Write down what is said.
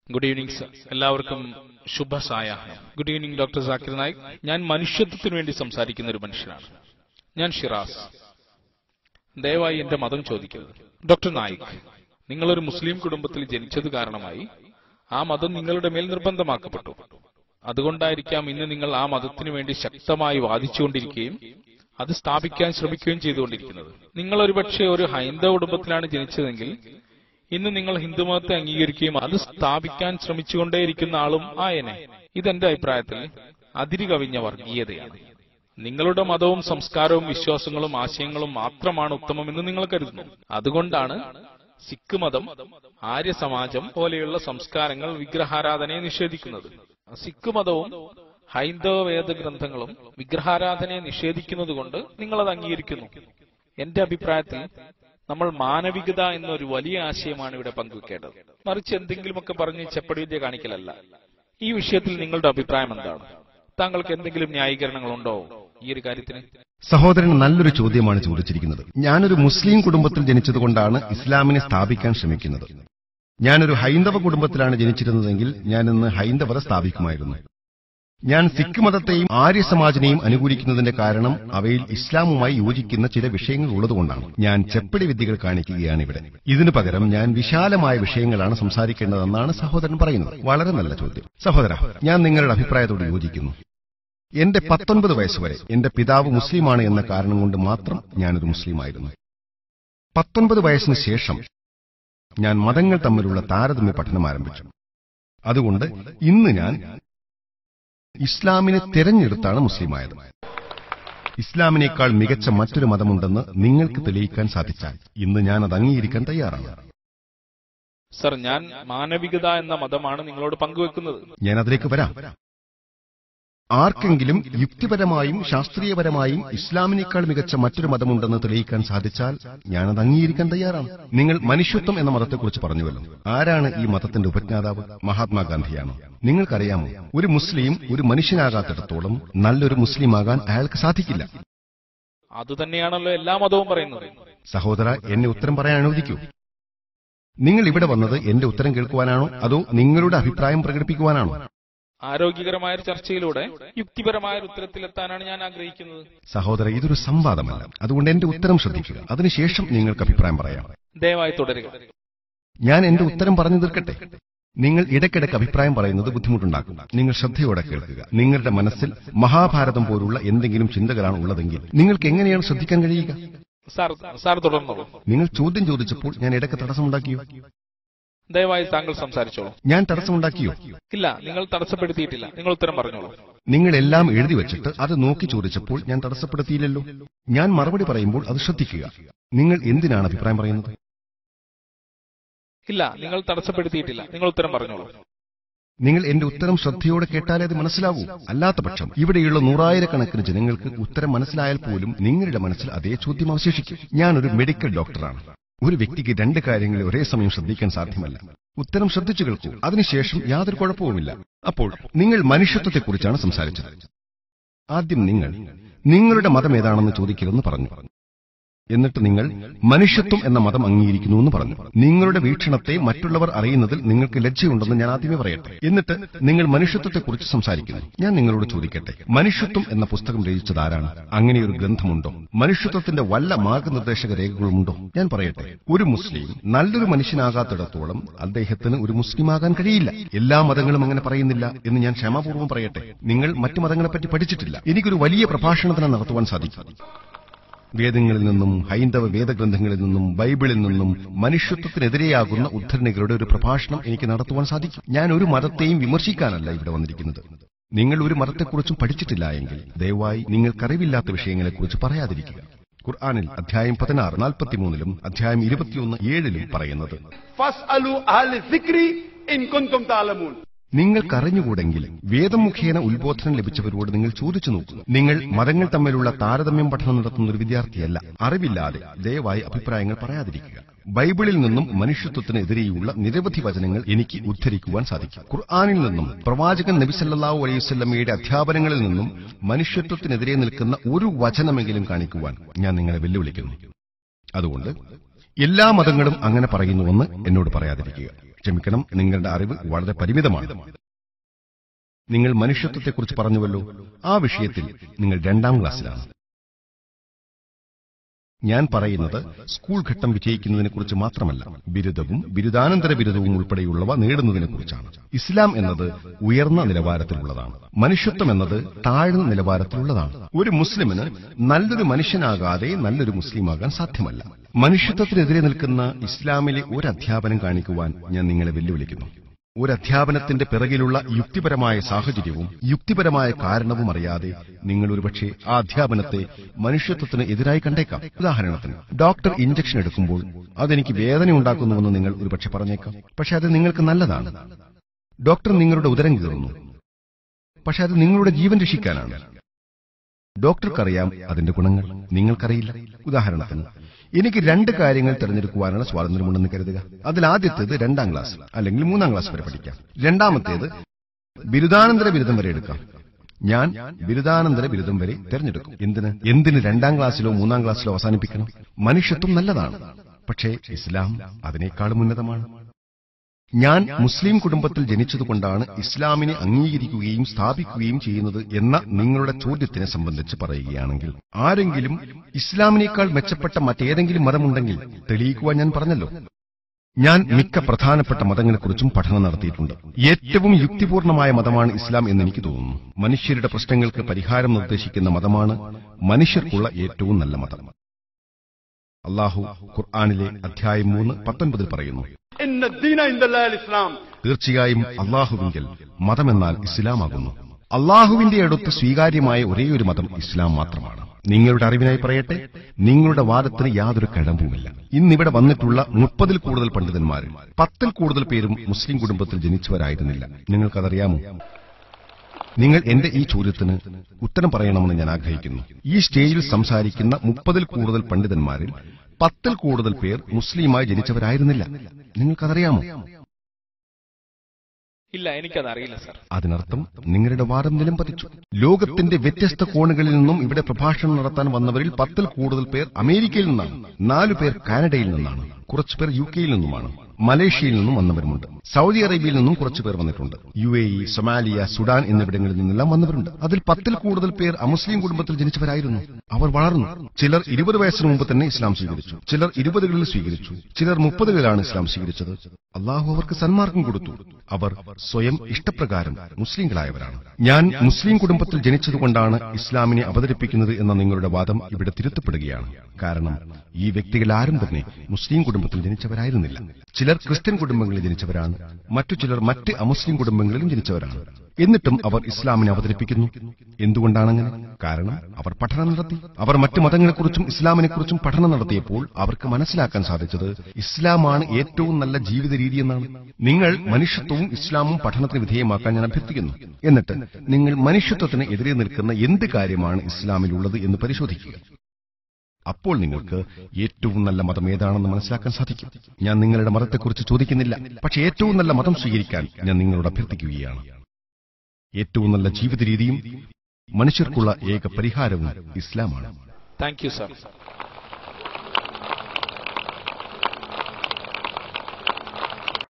good evening sir എല്ലാവർക്കും ശുഭസായാഹ്നം good evening doctor Zakir Naik ഞാൻ മനുഷ്യത്വത്തിന് വേണ്ടി സംസാരിക്കുന്ന ഒരു മനുഷ്യനാണ് ഞാൻ ഷിറാസ് ദയവായി എന്റെ മതം ചോദിക്കരുത് ഡോക്ടർ നായിക് നിങ്ങളൊരു മുസ്ലിം കുടുംബത്തിൽ ജനിച്ചത് കാരണമായി ആ മതം നിങ്ങളുടെ മേൽ നിർബന്ധമാക്കപ്പെട്ടു അതുകൊണ്ടായിരിക്കാം ഇന്ന് നിങ്ങൾ ആ മതത്തിനു വേണ്ടി ശക്തമായി വാദിച്ചുകൊണ്ടിരിക്കുകയും അത് സ്ഥാപിക്കാൻ ശ്രമിക്കുകയും ചെയ്തുകൊണ്ടിരിക്കുന്നത് നിങ്ങൾ ഒരുപക്ഷെ ഒരു ഹൈന്ദവ കുടുംബത്തിലാണ് ജനിച്ചതെങ്കിൽ ഇന്ന് നിങ്ങൾ ഹിന്ദുമതത്തെ അംഗീകരിക്കുകയും അത് സ്ഥാപിക്കാൻ ശ്രമിച്ചുകൊണ്ടേയിരിക്കുന്ന ആളും ആയനെ ഇതെന്റെ അഭിപ്രായത്തിൽ അതിരി കവിഞ്ഞ വർഗീയതയാണ് നിങ്ങളുടെ മതവും സംസ്കാരവും വിശ്വാസങ്ങളും ആശയങ്ങളും മാത്രമാണ് ഉത്തമമെന്ന് നിങ്ങൾ കരുതുന്നു അതുകൊണ്ടാണ് സിഖ് മതം ആര്യ സമാജം പോലെയുള്ള സംസ്കാരങ്ങൾ വിഗ്രഹാരാധനയെ നിഷേധിക്കുന്നത് സിഖ് മതവും ഹൈന്ദവ വേദഗ്രന്ഥങ്ങളും വിഗ്രഹാരാധനയെ നിഷേധിക്കുന്നത് കൊണ്ട് നിങ്ങൾ അത് അംഗീകരിക്കുന്നു എന്റെ അഭിപ്രായത്തിൽ നമ്മൾ മാനവികത എന്നൊരു വലിയ ആശയമാണ് ഇവിടെ പങ്കുവെക്കേണ്ടത് മറിച്ച് എന്തെങ്കിലുമൊക്കെ പറഞ്ഞ് ചെപ്പടിവിദ്യ കാണിക്കലല്ല ഈ വിഷയത്തിൽ നിങ്ങളുടെ അഭിപ്രായം എന്താണ് താങ്കൾക്ക് എന്തെങ്കിലും ന്യായീകരണങ്ങളുണ്ടോ ഈ ഒരു കാര്യത്തിന് സഹോദരൻ നല്ലൊരു ചോദ്യമാണ് ചോദിച്ചിരിക്കുന്നത് ഞാനൊരു മുസ്ലിം കുടുംബത്തിൽ ജനിച്ചതുകൊണ്ടാണ് ഇസ്ലാമിനെ സ്ഥാപിക്കാൻ ശ്രമിക്കുന്നത് ഞാനൊരു ഹൈന്ദവ കുടുംബത്തിലാണ് ജനിച്ചിരുന്നതെങ്കിൽ ഞാൻ ഇന്ന് ഹൈന്ദവത സ്ഥാപിക്കുമായിരുന്നു ഞാൻ സിഖ് മതത്തെയും ആര്യ സമാജിനെയും അനുകൂലിക്കുന്നതിന്റെ കാരണം അവയിൽ ഇസ്ലാമുമായി യോജിക്കുന്ന ചില വിഷയങ്ങൾ ഉള്ളതുകൊണ്ടാണ് ഞാൻ ചെപ്പടി വിദ്യകൾ കാണിക്കുകയാണ് ഇവിടെ ഇതിനു പകരം ഞാൻ വിശാലമായ വിഷയങ്ങളാണ് സംസാരിക്കേണ്ടതെന്നാണ് സഹോദരൻ പറയുന്നത് വളരെ നല്ല ചോദ്യം സഹോദര ഞാൻ നിങ്ങളുടെ അഭിപ്രായത്തോട് യോജിക്കുന്നു എന്റെ പത്തൊൻപത് വയസ്സുവരെ എന്റെ പിതാവ് മുസ്ലിമാണ് എന്ന കാരണം കൊണ്ട് മാത്രം ഞാനൊരു മുസ്ലിമായിരുന്നു പത്തൊൻപത് വയസ്സിന് ശേഷം ഞാൻ മതങ്ങൾ തമ്മിലുള്ള താരതമ്യ പഠനം ആരംഭിച്ചു അതുകൊണ്ട് ഇന്ന് ഞാൻ ഇസ്ലാമിനെ തിരഞ്ഞെടുത്താണ് മുസ്ലിമായത് ഇസ്ലാമിനേക്കാൾ മികച്ച മറ്റൊരു മതമുണ്ടെന്ന് നിങ്ങൾക്ക് തെളിയിക്കാൻ സാധിച്ചാൽ ഇന്ന് ഞാൻ അത് അംഗീകരിക്കാൻ തയ്യാറാണ് സർ ഞാൻ മാനവികത എന്ന മതമാണ് നിങ്ങളോട് പങ്കുവെക്കുന്നത് ഞാൻ അതിലേക്ക് വരാം ആർക്കെങ്കിലും യുക്തിപരമായും ശാസ്ത്രീയപരമായും ഇസ്ലാമിനേക്കാൾ മികച്ച മറ്റൊരു മതമുണ്ടെന്ന് തെളിയിക്കാൻ സാധിച്ചാൽ ഞാനത് അംഗീകരിക്കാൻ തയ്യാറാണ് നിങ്ങൾ മനുഷ്യത്വം എന്ന മതത്തെക്കുറിച്ച് പറഞ്ഞുവല്ലോ ആരാണ് ഈ മതത്തിന്റെ ഉപജ്ഞാതാവ് മഹാത്മാഗാന്ധിയാണ് നിങ്ങൾക്കറിയാമോ ഒരു മുസ്ലിം ഒരു മനുഷ്യനാകാത്തിടത്തോളം നല്ലൊരു മുസ്ലിമാകാൻ അയാൾക്ക് സാധിക്കില്ല അതുതന്നെയാണല്ലോ എല്ലാ മതവും പറയുന്നത് സഹോദര എന്നെ ഉത്തരം പറയാൻ അനുവദിക്കൂ നിങ്ങൾ ഇവിടെ വന്നത് എന്റെ ഉത്തരം കേൾക്കുവാനാണോ അതോ നിങ്ങളുടെ അഭിപ്രായം പ്രകടിപ്പിക്കുവാനാണോ ആരോഗ്യകരമായ ഒരു ചർച്ചയിലൂടെ യുക്തിപരമായ ഒരു ഉത്തരത്തിലെത്താനാണ് ഞാൻ ആഗ്രഹിക്കുന്നത് സഹോദര ഇതൊരു സംവാദമല്ല അതുകൊണ്ട് എന്റെ ഉത്തരം ശ്രദ്ധിക്കുക അതിനുശേഷം നിങ്ങൾക്ക് അഭിപ്രായം പറയാം ദയവായി തുടരുക ഞാൻ എന്റെ ഉത്തരം പറഞ്ഞു തീർക്കട്ടെ നിങ്ങൾ ഇടയ്ക്കിടയ്ക്ക് അഭിപ്രായം പറയുന്നത് ബുദ്ധിമുട്ടുണ്ടാക്കും നിങ്ങൾ ശ്രദ്ധയോടെ കേൾക്കുക നിങ്ങളുടെ മനസ്സിൽ മഹാഭാരതം പോലുള്ള എന്തെങ്കിലും ചിന്തകളാണ് ഉള്ളതെങ്കിൽ നിങ്ങൾക്ക് എങ്ങനെയാണ് ശ്രദ്ധിക്കാൻ കഴിയുക സാർ സാർ തുടർന്നോളൂ നിങ്ങൾ ചോദ്യം ചോദിച്ചപ്പോൾ ഞാൻ ഇടയ്ക്ക് തടസ്സമുണ്ടാക്കിയോ ദയവായി താങ്കൾ സംസാരിച്ചോളൂ ഞാൻ തടസ്സമുണ്ടാക്കിയോ ഇല്ല നിങ്ങൾ തടസ്സപ്പെടുത്തിയിട്ടില്ല നിങ്ങൾ ഉത്തരം പറഞ്ഞോളൂ നിങ്ങൾ എല്ലാം എഴുതി വെച്ചിട്ട് അത് നോക്കി ചോദിച്ചപ്പോൾ ഞാൻ തടസ്സപ്പെടുത്തിയില്ലല്ലോ ഞാൻ മറുപടി പറയുമ്പോൾ അത് ശ്രദ്ധിക്കുക നിങ്ങൾ എന്തിനാണ് അഭിപ്രായം പറയുന്നത് ഇല്ല നിങ്ങൾ തടസ്സപ്പെടുത്തിയിട്ടില്ല നിങ്ങൾ ഉത്തരം പറഞ്ഞോളൂ നിങ്ങൾ എന്റെ ഉത്തരം ശ്രദ്ധയോടെ കേട്ടാലേ അത് മനസ്സിലാവൂ അല്ലാത്ത പക്ഷം ഇവിടെയുള്ള നൂറായിരക്കണക്കിന് ജനങ്ങൾക്ക് ഉത്തരം മനസ്സിലായാൽ പോലും നിങ്ങളുടെ മനസ്സിൽ അതേ ചോദ്യം അവശേഷിക്കും ഞാനൊരു മെഡിക്കൽ ഡോക്ടറാണ് ഒരു വ്യക്തിക്ക് രണ്ട് കാര്യങ്ങളെ ഒരേ സമയം ശ്രദ്ധിക്കാൻ സാധ്യമല്ല ഉത്തരം ശ്രദ്ധിച്ചു കേൾക്കൂ അതിനുശേഷം യാതൊരു കുഴപ്പവുമില്ല അപ്പോൾ നിങ്ങൾ മനുഷ്യത്വത്തെക്കുറിച്ചാണ് സംസാരിച്ചത് ആദ്യം നിങ്ങൾ നിങ്ങളുടെ മതം ഏതാണെന്ന് ചോദിക്കരുതെന്ന് പറഞ്ഞു എന്നിട്ട് നിങ്ങൾ മനുഷ്യത്വം എന്ന മതം അംഗീകരിക്കുന്നു എന്ന് പറഞ്ഞു നിങ്ങളുടെ വീക്ഷണത്തെ മറ്റുള്ളവർ അറിയുന്നതിൽ നിങ്ങൾക്ക് ലജ്ജയുണ്ടെന്ന് ഞാൻ ആദ്യമേ പറയട്ടെ എന്നിട്ട് നിങ്ങൾ മനുഷ്യത്വത്തെക്കുറിച്ച് സംസാരിക്കുന്നു ഞാൻ നിങ്ങളോട് ചോദിക്കട്ടെ മനുഷ്യത്വം എന്ന പുസ്തകം രചിച്ചത് ആരാണ് അങ്ങനെയൊരു ഗ്രന്ഥമുണ്ടോ മനുഷ്യത്വത്തിന്റെ വല്ല മാർഗനിർദ്ദേശക രേഖകളുമുണ്ടോ ഞാൻ പറയട്ടെ ഒരു മുസ്ലിം നല്ലൊരു മനുഷ്യനാകാത്തിടത്തോളം അദ്ദേഹത്തിന് ഒരു മുസ്ലിമാകാൻ കഴിയില്ല എല്ലാ മതങ്ങളും അങ്ങനെ പറയുന്നില്ല എന്ന് ഞാൻ ക്ഷമാപൂർവ്വം പറയട്ടെ നിങ്ങൾ മറ്റു മതങ്ങളെപ്പറ്റി പഠിച്ചിട്ടില്ല എനിക്കൊരു വലിയ പ്രഭാഷണത്തിന് നടത്തുവാൻ സാധിക്കും വേദങ്ങളിൽ നിന്നും ഹൈന്ദവ വേദഗ്രന്ഥങ്ങളിൽ നിന്നും ബൈബിളിൽ നിന്നും മനുഷ്യത്വത്തിനെതിരെയാകുന്ന ഉദ്ധരണികളുടെ ഒരു പ്രഭാഷണം എനിക്ക് നടത്തുവാൻ സാധിക്കും ഞാൻ ഒരു മതത്തെയും വിമർശിക്കാനല്ല ഇവിടെ വന്നിരിക്കുന്നത് നിങ്ങൾ ഒരു മതത്തെക്കുറിച്ചും പഠിച്ചിട്ടില്ല എങ്കിൽ ദയവായി നിങ്ങൾക്കറിവില്ലാത്ത വിഷയങ്ങളെക്കുറിച്ച് പറയാതിരിക്കുക ഖുർആാനിൽ അധ്യായം പതിനാറ് നാൽപ്പത്തിമൂന്നിലും അധ്യായം ഇരുപത്തിയൊന്ന് ഏഴിലും പറയുന്നത് ഫസ്അലു അഹ്ല സിക്രി ഇൻ കുൻതും തഅലമൂൻ നിങ്ങൾക്കറിഞ്ഞുകൂടെങ്കിൽ വേദം മുഖേന ഉത്ബോധനം ലഭിച്ചവരോട് നിങ്ങൾ ചോദിച്ചു നോക്കൂ നിങ്ങൾ മതങ്ങൾ തമ്മിലുള്ള താരതമ്യം പഠനം നടത്തുന്ന ഒരു വിദ്യാർത്ഥിയല്ല അറിവില്ലാതെ ദയവായി അഭിപ്രായങ്ങൾ പറയാതിരിക്കുക ബൈബിളിൽ നിന്നും മനുഷ്യത്വത്തിനെതിരെയുള്ള നിരവധി വചനങ്ങൾ എനിക്ക് ഉദ്ധരിക്കുവാൻ സാധിക്കും ഖുർആാനിൽ നിന്നും പ്രവാചകൻ നബി സല്ലല്ലാഹു അലൈഹി വസല്ലമയുടെ അധ്യാപനങ്ങളിൽ നിന്നും മനുഷ്യത്വത്തിനെതിരെ നിൽക്കുന്ന ഒരു വചനമെങ്കിലും കാണിക്കുവാൻ ഞാൻ നിങ്ങളെ വെല്ലുവിളിക്കുന്നു അതുകൊണ്ട് എല്ലാ മതങ്ങളും അങ്ങനെ പറയുന്നുവെന്ന് എന്നോട് പറയാതിരിക്കുക ക്ഷമിക്കണം നിങ്ങളുടെ അറിവ് വളരെ പരിമിതമാണ് നിങ്ങൾ മനുഷ്യത്വത്തെക്കുറിച്ച് പറഞ്ഞുവല്ലോ ആ വിഷയത്തിൽ നിങ്ങൾ രണ്ടാം ക്ലാസ്സിലാണ് ഞാൻ പറയുന്നത് സ്കൂൾ ഘട്ടം വിജയിക്കുന്നതിനെക്കുറിച്ച് മാത്രമല്ല ബിരുദവും ബിരുദാനന്തര ബിരുദവും ഉൾപ്പെടെയുള്ളവ നേടുന്നതിനെക്കുറിച്ചാണ് ഇസ്ലാം എന്നത് ഉയർന്ന നിലവാരത്തിലുള്ളതാണ് മനുഷ്യത്വം എന്നത് താഴ്ന്ന നിലവാരത്തിലുള്ളതാണ് ഒരു മുസ്ലിമിന് നല്ലൊരു മനുഷ്യനാകാതെ നല്ലൊരു മുസ്ലിമാകാൻ സാധ്യമല്ല മനുഷ്യത്വത്തിനെതിരെ നിൽക്കുന്ന ഇസ്ലാമിലെ ഒരു അധ്യാപനം കാണിക്കുവാൻ ഞാൻ നിങ്ങളെ വെല്ലുവിളിക്കുന്നു ഒരു അധ്യാപനത്തിന്റെ പിറകിലുള്ള യുക്തിപരമായ സാഹചര്യവും യുക്തിപരമായ കാരണവും അറിയാതെ നിങ്ങൾ ഒരുപക്ഷെ ആ അധ്യാപനത്തെ മനുഷ്യത്വത്തിന് എതിരായി കണ്ടേക്കാം ഉദാഹരണത്തിന് ഡോക്ടർ ഇഞ്ചക്ഷൻ എടുക്കുമ്പോൾ അതെനിക്ക് വേദന ഉണ്ടാക്കുന്നുവെന്ന് നിങ്ങൾ ഒരുപക്ഷെ പറഞ്ഞേക്കാം പക്ഷെ അത് നിങ്ങൾക്ക് നല്ലതാണ് ഡോക്ടർ നിങ്ങളുടെ ഉദരം കീറുന്നു പക്ഷെ അത് നിങ്ങളുടെ ജീവൻ രക്ഷിക്കാനാണ് ഡോക്ടർക്കറിയാം അതിന്റെ ഗുണങ്ങൾ നിങ്ങൾക്കറിയില്ല ഉദാഹരണത്തിന് എനിക്ക് രണ്ട് കാര്യങ്ങൾ തിരഞ്ഞെടുക്കുവാനുള്ള സ്വാതന്ത്ര്യമുണ്ടെന്ന് കരുതുക അതിൽ ആദ്യത്തേത് രണ്ടാം ക്ലാസ് അല്ലെങ്കിൽ മൂന്നാം ക്ലാസ് വരെ പഠിക്കാം രണ്ടാമത്തേത് ബിരുദാനന്തര ബിരുദം വരെ എടുക്കാം ഞാൻ ബിരുദാനന്തര ബിരുദം വരെ തിരഞ്ഞെടുക്കും എന്തിന് എന്തിന് രണ്ടാം ക്ലാസ്സിലോ മൂന്നാം ക്ലാസ്സിലോ അവസാനിപ്പിക്കണം മനുഷ്യത്വം നല്ലതാണ് പക്ഷേ ഇസ്ലാം അതിനേക്കാളും ഉന്നതമാണ് ഞാൻ മുസ്ലിം കുടുംബത്തിൽ ജനിച്ചതുകൊണ്ടാണ് ഇസ്ലാമിനെ അംഗീകരിക്കുകയും സ്ഥാപിക്കുകയും ചെയ്യുന്നത് എന്ന നിങ്ങളുടെ ചോദ്യത്തിനെ സംബന്ധിച്ച് പറയുകയാണെങ്കിൽ ആരെങ്കിലും ഇസ്ലാമിനേക്കാൾ മെച്ചപ്പെട്ട മറ്റേതെങ്കിലും മതമുണ്ടെങ്കിൽ തെളിയിക്കുവാൻ ഞാൻ പറഞ്ഞല്ലോ ഞാൻ മിക്ക പ്രധാനപ്പെട്ട മതങ്ങളെക്കുറിച്ചും പഠനം നടത്തിയിട്ടുണ്ട് ഏറ്റവും യുക്തിപൂർണമായ മതമാണ് ഇസ്ലാം എന്ന് എനിക്ക് തോന്നുന്നു മനുഷ്യരുടെ പ്രശ്നങ്ങൾക്ക് പരിഹാരം നിർദ്ദേശിക്കുന്ന മതമാണ് മനുഷ്യർക്കുള്ള ഏറ്റവും നല്ല മതം അള്ളാഹു ഖുർആാനിലെ അധ്യായം മൂന്ന് പത്തൊൻപതിൽ പറയുന്നു إن الدين عند الله الإسلام തീർച്ചയായും അള്ളാഹുവിങ്കൽ മതമെന്നാൽ ഇസ്ലാമാകുന്നു അള്ളാഹുവിന്റെ അടുത്ത് സ്വീകാര്യമായ ഒരേയൊരു മതം ഇസ്ലാം മാത്രമാണ് നിങ്ങളുടെ അറിവിനായി പറയട്ടെ നിങ്ങളുടെ വാദത്തിന് യാതൊരു കഴമ്പുമില്ല ഇന്നിവിടെ വന്നിട്ടുള്ള മുപ്പതിൽ കൂടുതൽ പണ്ഡിതന്മാരിൽ പത്തിൽ കൂടുതൽ പേരും മുസ്ലിം കുടുംബത്തിൽ ജനിച്ചവരായിരുന്നില്ല നിങ്ങൾക്കതറിയാമോ നിങ്ങൾ എന്റെ ഈ ചോദ്യത്തിന് ഉത്തരം പറയണമെന്ന് ഞാൻ ആഗ്രഹിക്കുന്നു ഈ സ്റ്റേജിൽ സംസാരിക്കുന്ന മുപ്പതിൽ കൂടുതൽ പണ്ഡിതന്മാരിൽ പത്തിൽ കൂടുതൽ പേർ മുസ്ലിമായി ജനിച്ചവരായിരുന്നില്ല നിങ്ങൾക്കതറിയാമോ ഇല്ല എനിക്കത് അറിയില്ല സർ അതിനർത്ഥം നിങ്ങളുടെ വാദം നിലം പതിച്ചു ലോകത്തിന്റെ വ്യത്യസ്ത കോണുകളിൽ നിന്നും ഇവിടെ പ്രഭാഷണം നടത്താൻ വന്നവരിൽ പത്തിൽ കൂടുതൽ പേർ അമേരിക്കയിൽ നിന്നാണ് നാലു പേർ കാനഡയിൽ നിന്നാണ് കുറച്ചുപേർ യു കെയിൽ നിന്നുമാണ് മലേഷ്യയിൽ നിന്നും വന്നവരുമുണ്ട് സൗദി അറേബ്യയിൽ നിന്നും കുറച്ചുപേർ വന്നിട്ടുണ്ട് U A E Somalia Sudan എന്നിവിടങ്ങളിൽ നിന്നെല്ലാം വന്നവരുണ്ട് അതിൽ പത്തിൽ കൂടുതൽ പേർ അമുസ്ലിം കുടുംബത്തിൽ ജനിച്ചവരായിരുന്നു അവർ വളർന്നു ചിലർ ഇരുപത് വയസ്സിന് മുമ്പ് തന്നെ ഇസ്ലാം സ്വീകരിച്ചു ചിലർ ഇരുപതുകളിൽ സ്വീകരിച്ചു ചിലർ മുപ്പതുകളിലാണ് ഇസ്ലാം സ്വീകരിച്ചത് അള്ളാഹു അവർക്ക് സന്മാർഗം കൊടുത്തു അവർ സ്വയം ഇഷ്ടപ്രകാരം മുസ്ലിങ്ങളായവരാണ് ഞാൻ മുസ്ലിം കുടുംബത്തിൽ ജനിച്ചതുകൊണ്ടാണ് ഇസ്ലാമിനെ അവതരിപ്പിക്കുന്നത് എന്ന നിങ്ങളുടെ വാദം ഇവിടെ തിരുത്തപ്പെടുകയാണ് കാരണം ഈ വ്യക്തികൾ ആരും തന്നെ മുസ്ലിം കുടുംബത്തിൽ ജനിച്ചവരായിരുന്നില്ല ചിലർ ക്രിസ്ത്യൻ കുടുംബങ്ങളിൽ ജനിച്ചവരാണ് മറ്റു ചിലർ മറ്റ് അമുസ്ലിം കുടുംബങ്ങളിലും ജനിച്ചവരാണ് എന്നിട്ടും അവർ ഇസ്ലാമിനെ അവതരിപ്പിക്കുന്നു എന്തുകൊണ്ടാണങ്ങനെ കാരണം അവർ പഠനം നടത്തി അവർ മറ്റു മതങ്ങളെക്കുറിച്ചും ഇസ്ലാമിനെക്കുറിച്ചും പഠനം നടത്തിയപ്പോൾ അവർക്ക് മനസ്സിലാക്കാൻ സാധിച്ചത് ഇസ്ലാമാണ് ഏറ്റവും നല്ല ജീവിത രീതിയെന്നാണ് നിങ്ങൾ മനുഷ്യത്വവും ഇസ്ലാമും പഠനത്തിന് വിധേയമാക്കാൻ ഞാൻ അഭ്യർത്ഥിക്കുന്നു എന്നിട്ട് നിങ്ങൾ മനുഷ്യത്വത്തിന് എതിരെ നിൽക്കുന്ന എന്ത് കാര്യമാണ് ഇസ്ലാമിലുള്ളത് എന്ന് പരിശോധിക്കുക അപ്പോൾ നിങ്ങൾക്ക് ഏറ്റവും നല്ല മതം ഏതാണെന്ന് മനസ്സിലാക്കാൻ സാധിക്കും ഞാൻ നിങ്ങളുടെ മതത്തെക്കുറിച്ച് ചോദിക്കുന്നില്ല പക്ഷെ ഏറ്റവും നല്ല മതം സ്വീകരിക്കാൻ ഞാൻ നിങ്ങളോട് അഭ്യർത്ഥിക്കുകയാണ് ഏറ്റവും നല്ല ജീവിത രീതിയും മനുഷ്യർക്കുള്ള ഏക പരിഹാരവും ഇസ്ലാമാണ് താങ്ക് യു സർ